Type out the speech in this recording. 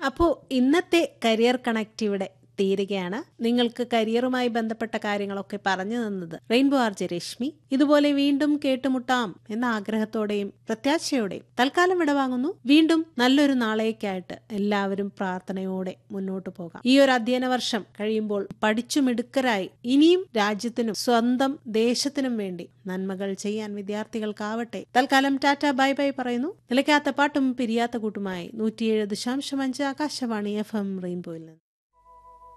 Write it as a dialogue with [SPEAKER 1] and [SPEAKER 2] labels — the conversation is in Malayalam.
[SPEAKER 1] അപ്പോൾ ഇന്നത്തെ കരിയർ കണക്ട് ഇവിടെ തീരുകയാണ് നിങ്ങൾക്ക് കരിയറുമായി ബന്ധപ്പെട്ട കാര്യങ്ങളൊക്കെ പറഞ്ഞു തന്നത് റെയിൻബോ ആർജെ രശ്മി ഇതുപോലെ വീണ്ടും കേട്ടുമുട്ടാം എന്ന ആഗ്രഹത്തോടെയും പ്രത്യാശയോടെയും തൽക്കാലം വിടവാങ്ങുന്നു വീണ്ടും നല്ലൊരു നാളേക്കായിട്ട് എല്ലാവരും പ്രാർത്ഥനയോടെ മുന്നോട്ട് പോകാം ഈ ഒരു അധ്യയന വർഷം കഴിയുമ്പോൾ പഠിച്ചു മിടുക്കരായി ഇനിയും രാജ്യത്തിനും സ്വന്തം ദേശത്തിനും വേണ്ടി നന്മകൾ ചെയ്യാൻ വിദ്യാർത്ഥികൾക്കാവട്ടെ തൽക്കാലം ടാറ്റ ബൈ ബൈ പറയുന്നു നിലയ്ക്കാത്ത പാട്ടും പിരിയാത്ത കൂട്ടുമായി നൂറ്റിയേഴ് ദശാംശം അഞ്ച് ആകാശവാണി എഫ് എം റെയിൻബോയിൽ നിന്ന്